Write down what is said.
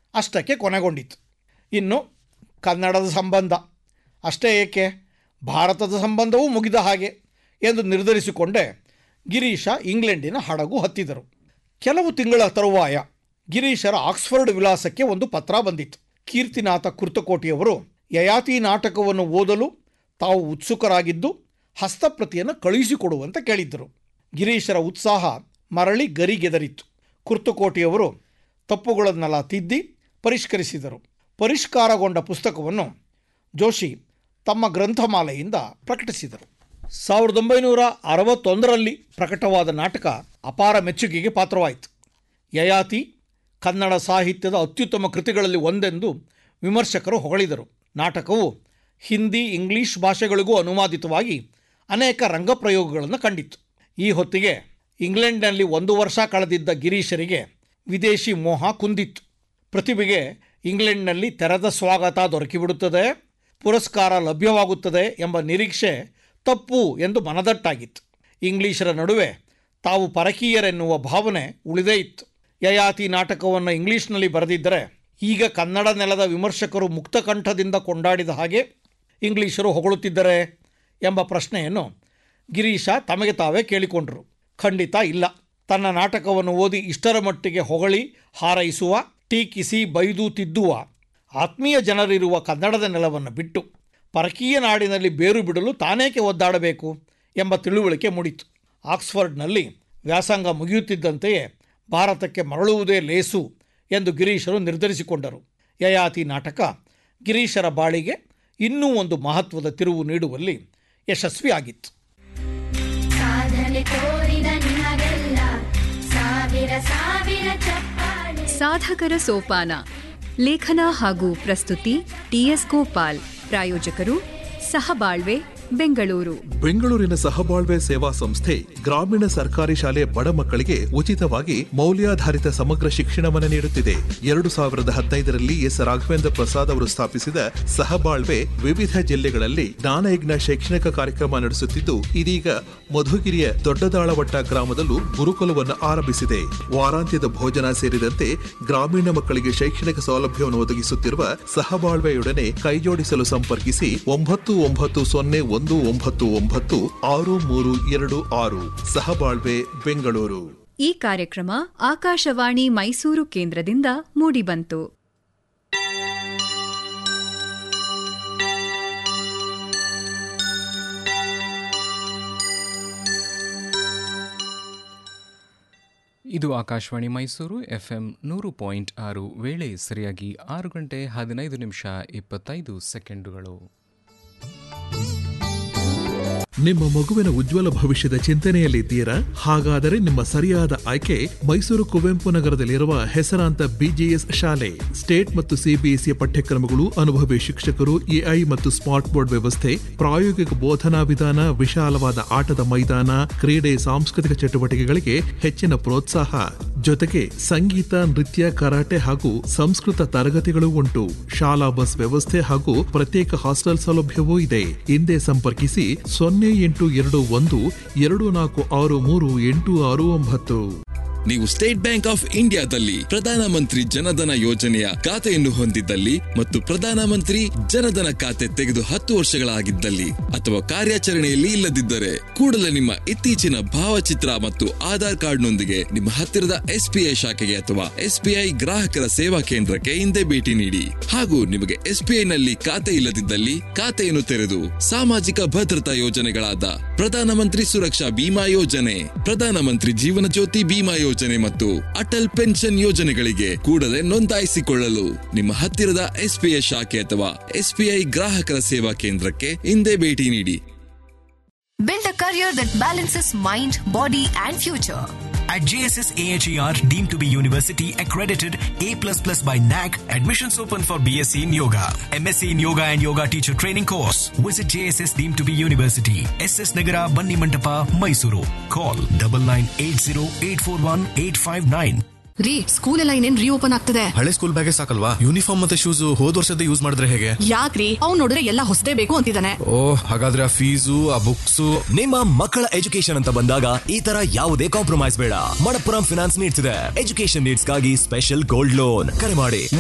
ಅಷ್ಟಕ್ಕೆ ಕೊನೆಗೊಂಡಿತು ಇನ್ನು ಕನ್ನಡದ ಸಂಬಂಧ ಅಷ್ಟೇ ಏಕೆ ಭಾರತದ ಸಂಬಂಧವೂ ಮುಗಿದ ಹಾಗೆ ಎಂದು ನಿರ್ಧರಿಸಿಕೊಂಡೇ ಗಿರೀಶ ಇಂಗ್ಲೆಂಡಿನ ಹಡಗು ಹತ್ತಿದರು ಕೆಲವು ತಿಂಗಳ ತರುವಾಯ ಗಿರೀಶರ ಆಕ್ಸ್ಫರ್ಡ್ ವಿಳಾಸಕ್ಕೆ ಒಂದು ಪತ್ರ ಬಂದಿತ್ತು ಕೀರ್ತಿನಾಥ ಕುರ್ತಕೋಟಿಯವರು ಯಯಾತಿ ನಾಟಕವನ್ನು ಓದಲು ತಾವು ಉತ್ಸುಕರಾಗಿದ್ದು ಹಸ್ತಪ್ರತಿಯನ್ನು ಕಳುಹಿಸಿಕೊಡುವಂತೆ ಕೇಳಿದ್ದರು ಗಿರೀಶರ ಉತ್ಸಾಹ ಮರಳಿ ಗರಿಗೆದರಿತ್ತು ಕುರ್ತಕೋಟಿಯವರು ತಪ್ಪುಗಳನ್ನೆಲ್ಲ ತಿದ್ದಿ ಪರಿಷ್ಕರಿಸಿದರು ಪರಿಷ್ಕಾರಗೊಂಡ ಪುಸ್ತಕವನ್ನು ಜೋಶಿ ತಮ್ಮ ಗ್ರಂಥಮಾಲೆಯಿಂದ ಪ್ರಕಟಿಸಿದರು ಸಾವಿರದ ಒಂಬೈನೂರ ಅರವತ್ತೊಂದರಲ್ಲಿ ಪ್ರಕಟವಾದ ನಾಟಕ ಅಪಾರ ಮೆಚ್ಚುಗೆಗೆ ಪಾತ್ರವಾಯಿತು ಯಯಾತಿ ಕನ್ನಡ ಸಾಹಿತ್ಯದ ಅತ್ಯುತ್ತಮ ಕೃತಿಗಳಲ್ಲಿ ಒಂದೆಂದು ವಿಮರ್ಶಕರು ಹೊಗಳಿದರು ನಾಟಕವು ಹಿಂದಿ ಇಂಗ್ಲಿಷ್ ಭಾಷೆಗಳಿಗೂ ಅನುವಾದಿತವಾಗಿ ಅನೇಕ ರಂಗಪ್ರಯೋಗಗಳನ್ನು ಕಂಡಿತ್ತು ಈ ಹೊತ್ತಿಗೆ ಇಂಗ್ಲೆಂಡ್ನಲ್ಲಿ ಒಂದು ವರ್ಷ ಕಳೆದಿದ್ದ ಗಿರೀಶರಿಗೆ ವಿದೇಶಿ ಮೋಹ ಕುಂದಿತ್ತು ಪ್ರತಿಭೆಗೆ ಇಂಗ್ಲೆಂಡ್ನಲ್ಲಿ ತೆರೆದ ಸ್ವಾಗತ ದೊರಕಿಬಿಡುತ್ತದೆ ಪುರಸ್ಕಾರ ಲಭ್ಯವಾಗುತ್ತದೆ ಎಂಬ ನಿರೀಕ್ಷೆ ತಪ್ಪು ಎಂದು ಮನದಟ್ಟಾಗಿತ್ತು ಇಂಗ್ಲಿಷರ ನಡುವೆ ತಾವು ಪರಕೀಯರೆನ್ನುವ ಭಾವನೆ ಉಳಿದೇ ಇತ್ತು ಯಯಾತಿ ನಾಟಕವನ್ನು ಇಂಗ್ಲಿಷ್ನಲ್ಲಿ ಬರೆದಿದ್ದರೆ ಈಗ ಕನ್ನಡ ನೆಲದ ವಿಮರ್ಶಕರು ಮುಕ್ತಕಂಠದಿಂದ ಕೊಂಡಾಡಿದ ಹಾಗೆ ಇಂಗ್ಲಿಷರು ಹೊಗಳುತ್ತಿದ್ದರೆ ಎಂಬ ಪ್ರಶ್ನೆಯನ್ನು ಗಿರೀಶ ತಮಗೆ ತಾವೇ ಕೇಳಿಕೊಂಡರು ಖಂಡಿತ ಇಲ್ಲ ತನ್ನ ನಾಟಕವನ್ನು ಓದಿ ಇಷ್ಟರ ಮಟ್ಟಿಗೆ ಹೊಗಳಿ ಹಾರೈಸುವ ಟೀಕಿಸಿ ಬೈದು ತಿದ್ದುವ ಆತ್ಮೀಯ ಜನರಿರುವ ಕನ್ನಡದ ನೆಲವನ್ನು ಬಿಟ್ಟು ಪರಕೀಯ ನಾಡಿನಲ್ಲಿ ಬೇರು ಬಿಡಲು ತಾನೇಕೆ ಒದ್ದಾಡಬೇಕು ಎಂಬ ತಿಳುವಳಿಕೆ ಮೂಡಿತು ಆಕ್ಸ್ಫರ್ಡ್ನಲ್ಲಿ ವ್ಯಾಸಂಗ ಮುಗಿಯುತ್ತಿದ್ದಂತೆಯೇ ಭಾರತಕ್ಕೆ ಮರಳುವುದೇ ಲೇಸು ಎಂದು ಗಿರೀಶರು ನಿರ್ಧರಿಸಿಕೊಂಡರು ಯಯಾತಿ ನಾಟಕ ಗಿರೀಶರ ಬಾಳಿಗೆ ಇನ್ನೂ ಒಂದು ಮಹತ್ವದ ತಿರುವು ನೀಡುವಲ್ಲಿ ಯಶಸ್ವಿಯಾಗಿತ್ತು ಸಾಧನೆ ತೋರಿದ ನಿಮಗೆಲ್ಲ ಸಾವಿರ ಸಾವಿರ ಚಪ್ಪಾಳೆ ಸಾಧಕರ ಸೋಪಾನ ಲೇಖನ ಹಾಗೂ ಪ್ರಸ್ತುತಿ ಟಿಎಸ್ ಗೋಪಾಲ್ ಪ್ರಾಯೋಜಕರು ಸಹಬಾಳ್ವೆ ಬೆಂಗಳೂರು ಬೆಂಗಳೂರಿನ ಸಹಬಾಳ್ವೆ ಸೇವಾ ಸಂಸ್ಥೆ ಗ್ರಾಮೀಣ ಸರ್ಕಾರಿ ಶಾಲೆ ಬಡ ಮಕ್ಕಳಿಗೆ ಉಚಿತವಾಗಿ ಮೌಲ್ಯಾಧಾರಿತ ಸಮಗ್ರ ಶಿಕ್ಷಣವನ್ನು ನೀಡುತ್ತಿದೆ ಎರಡು ಸಾವಿರದ ಹದಿನೈದರಲ್ಲಿ ಎಸ್ ರಾಘವೇಂದ್ರ ಪ್ರಸಾದ್ ಅವರು ಸ್ಥಾಪಿಸಿದ ಸಹಬಾಳ್ವೆ ವಿವಿಧ ಜಿಲ್ಲೆಗಳಲ್ಲಿ ಜ್ಞಾನಯಜ್ಞ ಶೈಕ್ಷಣಿಕ ಕಾರ್ಯಕ್ರಮ ನಡೆಸುತ್ತಿದ್ದು ಇದೀಗ ಮಧುಗಿರಿಯ ದೊಡ್ಡದಾಳವಟ್ಟ ಗ್ರಾಮದಲ್ಲೂ ಗುರುಕುಲವನ್ನು ಆರಂಭಿಸಿದೆ ವಾರಾಂತ್ಯದ ಭೋಜನ ಸೇರಿದಂತೆ ಗ್ರಾಮೀಣ ಮಕ್ಕಳಿಗೆ ಶೈಕ್ಷಣಿಕ ಸೌಲಭ್ಯವನ್ನು ಒದಗಿಸುತ್ತಿರುವ ಸಹಬಾಳ್ವೆಯೊಡನೆ ಕೈಜೋಡಿಸಲು ಸಂಪರ್ಕಿಸಿ ಒಂಬತ್ತು ಒಂಬತ್ತು ಸೊನ್ನೆ ಒಂದು ಒಂಬತ್ತು ಒಂಬತ್ತು ಆರು ಮೂರು ಎರಡು ಆರು ಸಹಬಾಳ್ವೆ ಬೆಂಗಳೂರು ಈ ಕಾರ್ಯಕ್ರಮ ಆಕಾಶವಾಣಿ ಮೈಸೂರು ಕೇಂದ್ರದಿಂದ ಮೂಡಿಬಂತು ಇದು ಆಕಾಶವಾಣಿ ಮೈಸೂರು ಎಫ್ ಎಂ ನೂರು ಪಾಯಿಂಟ್ ಆರು ವೇಳೆ ಸರಿಯಾಗಿ ಆರು ಗಂಟೆ ಹದಿನೈದು ನಿಮಿಷ ಇಪ್ಪತ್ತೈದು ಸೆಕೆಂಡುಗಳು ನಿಮ್ಮ ಮಗುವಿನ ಉಜ್ವಲ ಭವಿಷ್ಯದ ಚಿಂತನೆಯಲ್ಲಿದ್ದೀರಾ ಹಾಗಾದರೆ ನಿಮ್ಮ ಸರಿಯಾದ ಆಯ್ಕೆ ಮೈಸೂರು ಕುವೆಂಪು ನಗರದಲ್ಲಿರುವ ಹೆಸರಾಂತ ಬಿಜಿಎಸ್ ಶಾಲೆ ಸ್ಟೇಟ್ ಮತ್ತು ಸಿಬಿಎಸ್ಇ ಪಠ್ಯಕ್ರಮಗಳು ಅನುಭವಿ ಶಿಕ್ಷಕರು ಎಐ ಮತ್ತು ಸ್ಮಾರ್ಟ್ ಬೋರ್ಡ್ ವ್ಯವಸ್ಥೆ ಪ್ರಾಯೋಗಿಕ ಬೋಧನಾ ವಿಧಾನ ವಿಶಾಲವಾದ ಆಟದ ಮೈದಾನ ಕ್ರೀಡೆ ಸಾಂಸ್ಕೃತಿಕ ಚಟುವಟಿಕೆಗಳಿಗೆ ಹೆಚ್ಚಿನ ಪ್ರೋತ್ಸಾಹ ಜೊತೆಗೆ ಸಂಗೀತ ನೃತ್ಯ ಕರಾಟೆ ಹಾಗೂ ಸಂಸ್ಕೃತ ತರಗತಿಗಳು ಉಂಟು ಶಾಲಾ ಬಸ್ ವ್ಯವಸ್ಥೆ ಹಾಗೂ ಪ್ರತ್ಯೇಕ ಹಾಸ್ಟೆಲ್ ಸೌಲಭ್ಯವೂ ಇದೆ ಹಿಂದೆ ಸಂಪರ್ಕಿಸಿ ಸೊನ್ನೆ ಎಂಟು ಎರಡು ಒಂದು ಎರಡು ನಾಲ್ಕು ಆರು ಮೂರು ಎಂಟು ಆರು ಒಂಬತ್ತು ನೀವು ಸ್ಟೇಟ್ ಬ್ಯಾಂಕ್ ಆಫ್ ಇಂಡಿಯಾದಲ್ಲಿ ಪ್ರಧಾನಮಂತ್ರಿ ಜನಧನ ಯೋಜನೆಯ ಖಾತೆಯನ್ನು ಹೊಂದಿದ್ದಲ್ಲಿ ಮತ್ತು ಪ್ರಧಾನಮಂತ್ರಿ ಜನಧನ ಖಾತೆ ತೆಗೆದು ಹತ್ತು ವರ್ಷಗಳಾಗಿದ್ದಲ್ಲಿ ಅಥವಾ ಕಾರ್ಯಾಚರಣೆಯಲ್ಲಿ ಇಲ್ಲದಿದ್ದರೆ ಕೂಡಲೇ ನಿಮ್ಮ ಇತ್ತೀಚಿನ ಭಾವಚಿತ್ರ ಮತ್ತು ಆಧಾರ್ ಕಾರ್ಡ್ನೊಂದಿಗೆ ನಿಮ್ಮ ಹತ್ತಿರದ ಎಸ್ಬಿಐ ಶಾಖೆಗೆ ಅಥವಾ ಎಸ್ಬಿಐ ಗ್ರಾಹಕರ ಸೇವಾ ಕೇಂದ್ರಕ್ಕೆ ಹಿಂದೆ ಭೇಟಿ ನೀಡಿ ಹಾಗೂ ನಿಮಗೆ ಎಸ್ಬಿಐ ನಲ್ಲಿ ಖಾತೆ ಇಲ್ಲದಿದ್ದಲ್ಲಿ ಖಾತೆಯನ್ನು ತೆರೆದು ಸಾಮಾಜಿಕ ಭದ್ರತಾ ಯೋಜನೆಗಳಾದ ಪ್ರಧಾನಮಂತ್ರಿ ಸುರಕ್ಷಾ ಬಿಮಾ ಯೋಜನೆ ಪ್ರಧಾನಮಂತ್ರಿ ಜೀವನ ಜ್ಯೋತಿ ಬಿಮಾ ಯೋಜನೆ ಮತ್ತು ಅಟಲ್ ಪೆನ್ಷನ್ ಯೋಜನೆಗಳಿಗೆ ಕೂಡಲೇ ನೋಂದಾಯಿಸಿಕೊಳ್ಳಲು ನಿಮ್ಮ ಹತ್ತಿರದ ಎಸ್ಬಿಐ ಶಾಖೆ ಅಥವಾ ಎಸ್ಬಿಐ ಗ್ರಾಹಕರ ಸೇವಾ ಕೇಂದ್ರಕ್ಕೆ ಹಿಂದೆ ಭೇಟಿ ನೀಡಿ Build a career that balances mind, body, and future. At JSS AHER, deemed to be university accredited A++ by NAC, admissions open for BSc in Yoga, MSc in Yoga and Yoga Teacher Training course. Visit JSS deemed to be university, SS Nagara, Banni Mantapa, Mysuru. Call 9980841859. ರೀ school ಎಲ್ಲ ಇನ್ನೇನ್ reopen ಆಗ್ತದೆ ಹಳೆ school ಬ್ಯಾಗೇ ಸಾಕಲ್ವಾ uniform ಮತ್ತೆ shoes ಹೋದ್ ವರ್ಷದ use ಮಾಡಿದ್ರೆ ಹೇಗೆ ಯಾಕ್ರಿ ಅವ್ನ್ ನೋಡಿದ್ರೆ ಎಲ್ಲ ಹೊಸದೇ ಬೇಕು ಅಂತಿದ್ದಾನೆ ಓ ಹಾಗಾದ್ರೆ ಆ ಫೀಸು ಆ ಬುಕ್ಸ್ ನಿಮ್ಮ ಮಕ್ಕಳ ಎಜುಕೇಶನ್ ಅಂತ ಬಂದಾಗ ಈ ತರ ಯಾವುದೇ ಕಾಂಪ್ರಮೈಸ್ ಬೇಡ ಮಣಪ್ಪುರಂ ಫಿನಾನ್ಸ್ ನೀಡ್ಸ್ ಇದೆ ಎಜುಕೇಶನ್ ನೀಡ್ಸ್ ಗಾಗಿ ಸ್ಪೆಷಲ್ ಗೋಲ್ಡ್ ಲೋನ್ ಕರೆ ಮಾಡಿ